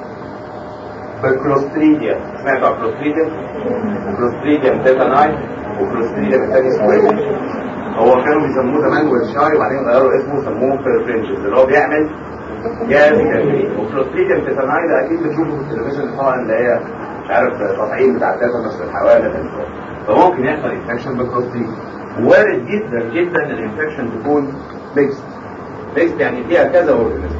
بالكلوستريديا سمعتوا على الكلوستريديا كلوستريديا تيتاناي وكلوستريديا الثاني اسمه ايه هو كانوا بيسموه زمان والشاي وبعدين غيروا اسمه سموه بيرفرنجز اللي هو بيعمل جاز كافيين وكلوستريديا تيتاناي ده اكيد بتشوفه في التلفزيون طبعا اللي هي مش عارف تطعيم بتاع التيتانوس في الحوالي فممكن يحصل انفكشن بالكلوستريديا وارد جدا جدا الانفكشن تكون ميكست ميكست يعني فيها كذا اورجانيزم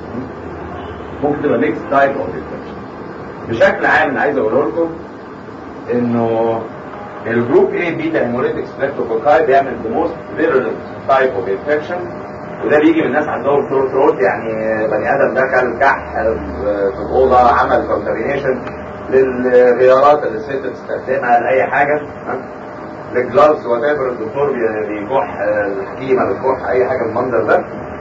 ممكن تبقى ميكست تايب اوف انفكشن بشكل عام اللي عايز اقوله لكم انه الجروب A بيتا هيموليتيك ستريبتوكوكاي بيعمل the most virulent type of infection وده بيجي من ناس عندهم سور ثروت يعني بني ادم ده كان كح في الاوضه عمل كونتامينيشن للغيارات اللي الست بتستخدمها لاي حاجه للجلافز وات ايفر الدكتور بيكح الحكيمه بتكح اي حاجه بالمنظر ده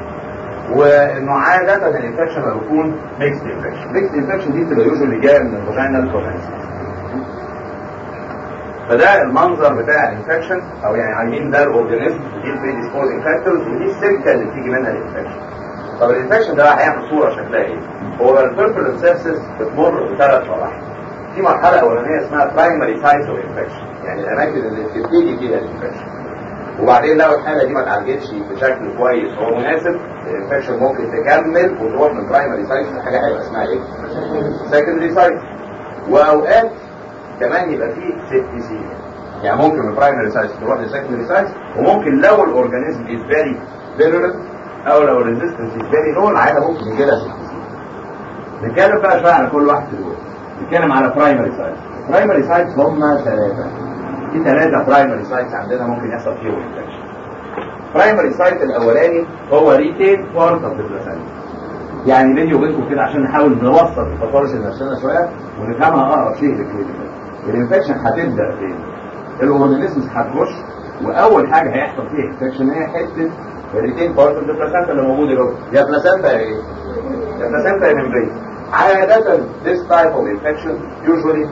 وانه عاده الانفكشن بيكون ميكس انفكشن ميكس انفكشن دي بتبقى يوجوالي جايه من الفاجينال كومنس فده المنظر بتاع الانفكشن او يعني عايزين ده الاورجانيزم دي البريديسبوزنج فاكتورز ودي السكه اللي بتيجي منها الانفكشن طب الانفكشن ده هيعمل صوره شكلها ايه؟ هو البيربل سيبسس بتمر بثلاث مراحل في مرحله اولانيه اسمها برايمري سايت اوف انفكشن يعني الاماكن اللي بتبتدي فيها الانفكشن وبعدين لو الحاله دي ما اتعالجتش بشكل كويس هو مناسب الانفكشن ممكن تكمل وتروح من برايمري سايت لحاجه هيبقى اسمها ايه؟ سكندري سايت واوقات كمان يبقى فيه سيبتيسيميا يعني ممكن من برايمري سايت تروح لسكندري سايت وممكن لو الاورجانيزم از فيري فيرولنت او لو الريزيستنس از فيري لو العيله ممكن يجي لها سيبتيسيميا نتكلم بقى شويه على كل واحد دول نتكلم على برايمري سايت برايمري سايتس هم ثلاثه في ثلاثه برايمري سايتس عندنا ممكن يحصل فيهم انفكشن برايمري سايت الاولاني هو ريتين بارت اوف ذا يعني بيني وبينكم كده عشان نحاول نوصل الباثولوجي لنفسنا شويه ونفهمها اقرب شيء للكلينيكال الانفكشن هتبدا فين؟ الاورجانيزمز هتخش واول حاجه هيحصل فيها انفكشن هي حته الريتين بارت اوف البلاسنتا اللي موجوده جوه يا بلاسنتا يا ايه؟ يا بلاسنتا يا ممبرين عادة this type of infection usually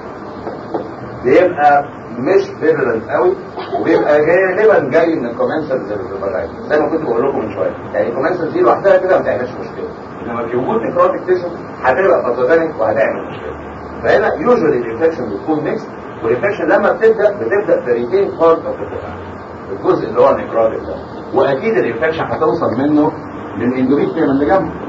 بيبقى مش فيرلنت قوي وبيبقى غالبا جاي من الكومنسرز اللي في البرايم زي ما كنت بقول لكم من شويه يعني الكومنسرز دي لوحدها كده ما تعملش مشكله انما في وجود نكروتيك تيشو هتبقى باثوجينيك وهتعمل مشكله فهنا يوجوالي الانفكشن بتكون ميكس والانفكشن لما بتبدا بتبدا في ريتين بارت اوف الجزء اللي هو النكروتيك ده واكيد الانفكشن هتوصل منه للاندوميتريوم اللي جنبه